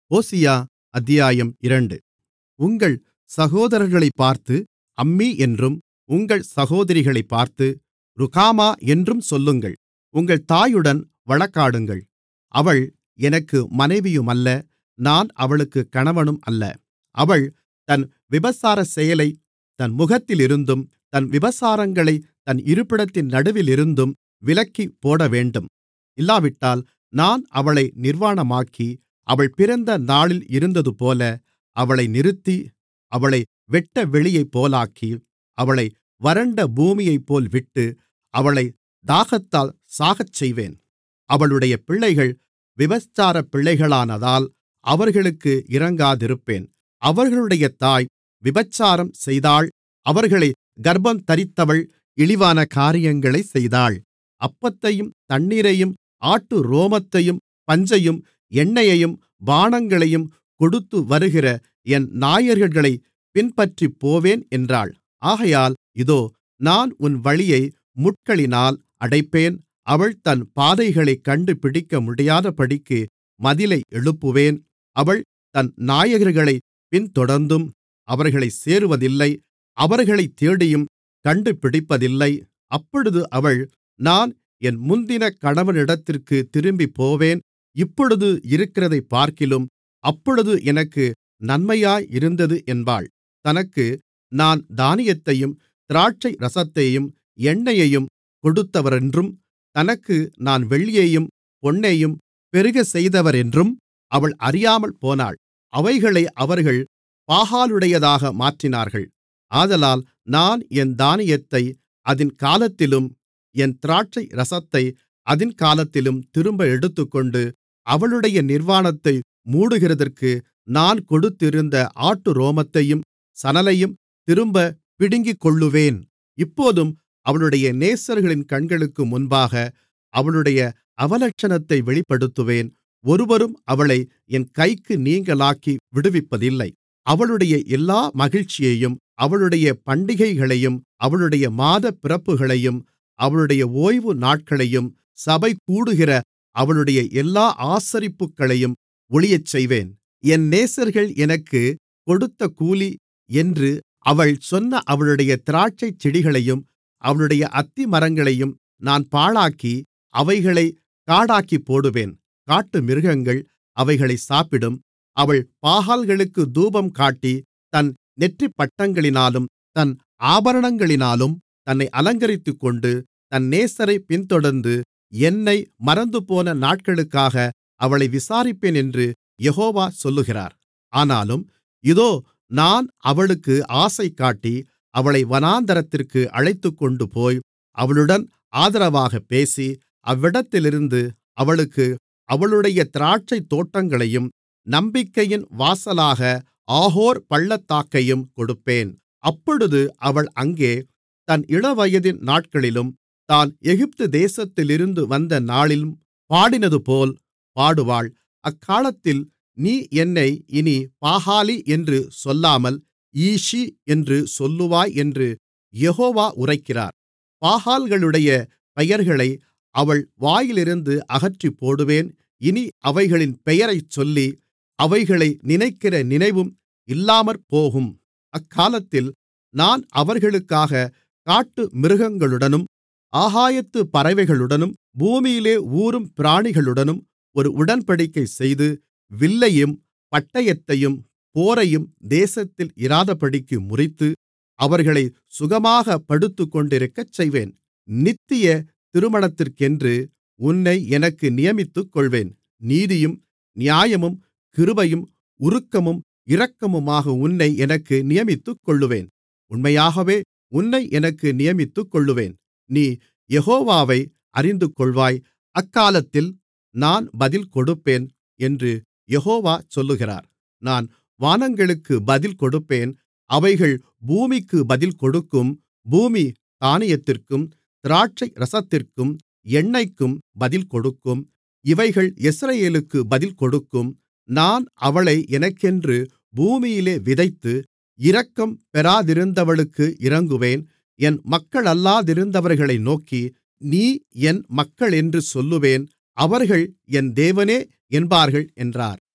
ஓசியா அத்தியாயம் இரண்டு உங்கள் சகோதரர்களைப் பார்த்து அம்மீ என்றும் உங்கள் சகோதரிகளைப் பார்த்து ருகாமா என்றும் சொல்லுங்கள் உங்கள் தாயுடன் வழக்காடுங்கள் அவள் எனக்கு மனைவியுமல்ல நான் அவளுக்குக் கணவனும் அல்ல அவள் தன் விபசாரச் செயலைத் தன் முகத்திலிருந்தும் தன் விபசாரங்களைத் தன் இருப்பிடத்தின் நடுவிலிருந்தும் விலக்கிப் போடவேண்டும் இல்லாவிட்டால் நான் அவளை நிர்வாணமாக்கி அவள் பிறந்த நாளில் இருந்ததுபோல அவளை நிறுத்தி அவளை வெட்டவெளியைப்போலாக்கி அவளை வறண்ட பூமியைப்போல் விட்டு அவளைத் தாகத்தால் சாகச்செய்வேன் அவளுடைய பிள்ளைகள் விபசாரப் பிள்ளைகளானதால் அவர்களுக்கு இரங்காதிருப்பேன் அவர்களுடைய தாய் விபசாரம் செய்தாள் அவர்களைக் கர்ப்பந்தரித்தவள் இழிவான காரியங்களைச் செய்தாள் அப்பத்தையும் தண்ணீரையும் ஆட்டுரோமத்தையும் பஞ்சையும் எண்ணெயையும் பானங்களையும் கொடுத்துவருகிற என் நாயகர்களைப் பின்பற்றிப்போவேன் என்றாள் ஆகையால் இதோ நான் உன் வழியை முட்களினால் அடைப்பேன் அவள் தன் பாதைகளைக் கண்டுபிடிக்கமுடியாதபடிக்கு மதிலை எழுப்புவேன் அவள் தன் நாயகர்களைப் பின்தொடர்ந்தும் அவர்களைச் சேருவதில்லை அவர்களைத் தேடியும் கண்டுபிடிப்பதில்லை அப்பொழுது அவள் நான் என் முந்தின கணவனிடத்திற்குத் திரும்பிப்போவேன் இப்பொழுது இருக்கிறதைப்பார்க்கிலும் அப்பொழுது எனக்கு நன்மையாயிருந்தது என்பாள் தனக்கு நான் தானியத்தையும் திராட்சைரசத்தையும் எண்ணெயையும் கொடுத்தவரென்றும் தனக்கு நான் வெள்ளியையும் பொன்னையும் பெருகச்செய்தவரென்றும் அவள் அறியாமல் போனாள் அவைகளை அவர்கள் பாகாலுடையதாக மாற்றினார்கள் ஆதலால் நான் என் தானியத்தை அதின் காலத்திலும் என் திராட்சைரசத்தை அதின் காலத்திலும் திரும்ப எடுத்துக்கொண்டு அவளுடைய நிர்வாணத்தை மூடுகிறதற்கு நான் கொடுத்திருந்த ஆட்டுரோமத்தையும் சணலையும் திரும்பப் பிடுங்கிக்கொள்ளுவேன் இப்போதும் அவளுடைய நேசர்களின் கண்களுக்கு முன்பாக அவளுடைய அவலட்சணத்தை வெளிப்படுத்துவேன் ஒருவரும் அவளை என் கைக்கு நீங்கலாக்கி விடுவிப்பதில்லை அவளுடைய எல்லா மகிழ்ச்சியையும் அவளுடைய பண்டிகைகளையும் அவளுடைய மாதப்பிறப்புகளையும் அவளுடைய ஓய்வு நாட்களையும் சபை கூடுகிற அவளுடைய எல்லா ஆசரிப்புகளையும் ஒழியச்செய்வேன் என் நேசர்கள் எனக்குக் கொடுத்த கூலி என்று அவள் சொன்ன அவளுடைய திராட்சைச் செடிகளையும் அவளுடைய அத்திமரங்களையும் நான் பாழாக்கி அவைகளைக் காடாக்கிப்போடுவேன் காட்டுமிருகங்கள் அவைகளைச் சாப்பிடும் அவள் பாகால்களுக்கு தூபம்காட்டி தன் நெற்றிப்பட்டங்களினாலும் தன் ஆபரணங்களினாலும் தன்னை அலங்கரித்துக்கொண்டு தன் நேசரைப் பின்தொடர்ந்து என்னை மறந்துபோன நாட்களுக்காக அவளை விசாரிப்பேன் என்று யெகோவா சொல்லுகிறார் ஆனாலும் இதோ நான் அவளுக்கு ஆசைகாட்டி அவளை வனாந்திரத்திற்கு அழைத்துக்கொண்டுபோய் அவளுடன் ஆதரவாகப் பேசி அவ்விடத்திலிருந்து அவளுக்கு அவளுடைய திராட்சைத் தோட்டங்களையும் நம்பிக்கையின் வாசலாக ஆகோர் பள்ளத்தாக்கையும் கொடுப்பேன் அப்பொழுது அவள் அங்கே தன் இளவயதின் நாட்களிலும் தான் எகிப்து தேசத்திலிருந்து வந்த நாளிலும் பாடினதுபோல் பாடுவாள் அக்காலத்தில் நீ என்னை இனி பாகாலி என்று சொல்லாமல் ஈஷி என்று சொல்லுவாய் என்று யெகோவா உரைக்கிறார் பாகால்களுடைய பெயர்களை அவள் வாயிலிருந்து அகற்றிப்போடுவேன் இனி அவைகளின் பெயரைச் சொல்லி அவைகளை நினைக்கிற நினைவும் இல்லாமற்போகும் அக்காலத்தில் நான் அவர்களுக்காக காட்டுமிருகங்களுடனும் ஆகாயத்துப் பறவைகளுடனும் பூமியிலே ஊரும் பிராணிகளுடனும் ஒரு உடன்படிக்கை செய்து வில்லையும் பட்டயத்தையும் போரையும் தேசத்தில் இராதபடிக்கு முறித்து அவர்களை சுகமாகப் படுத்துக்கொண்டிருக்கச்செய்வேன் நித்திய திருமணத்திற்கென்று உன்னை எனக்கு நியமித்துக்கொள்வேன் நீதியும் நியாயமும் கிருபையும் உருக்கமும் இரக்கமுமாக உன்னை எனக்கு நியமித்துக்கொள்ளுவேன் உண்மையாகவே உன்னை எனக்கு நியமித்துக்கொள்ளுவேன் நீ யெகோவாவை அறிந்துகொள்வாய் அக்காலத்தில் நான் பதில் கொடுப்பேன் என்று யெகோவா சொல்லுகிறார் நான் வானங்களுக்கு பதில் கொடுப்பேன் அவைகள் பூமிக்கு பதில் கொடுக்கும் பூமி தானியத்திற்கும் திராட்சைரசத்திற்கும் எண்ணெய்க்கும் பதில் கொடுக்கும் இவைகள் யெஸ்ரயேலுக்கு பதில் கொடுக்கும் நான் அவளை எனக்கென்று பூமியிலே விதைத்து இரக்கம் பெறாதிருந்தவளுக்கு இரங்குவேன் என் மக்களல்லாதிருந்தவர்களை நோக்கி நீ என் மக்களென்று சொல்லுவேன் அவர்கள் என் தேவனே என்பார்கள் என்றார்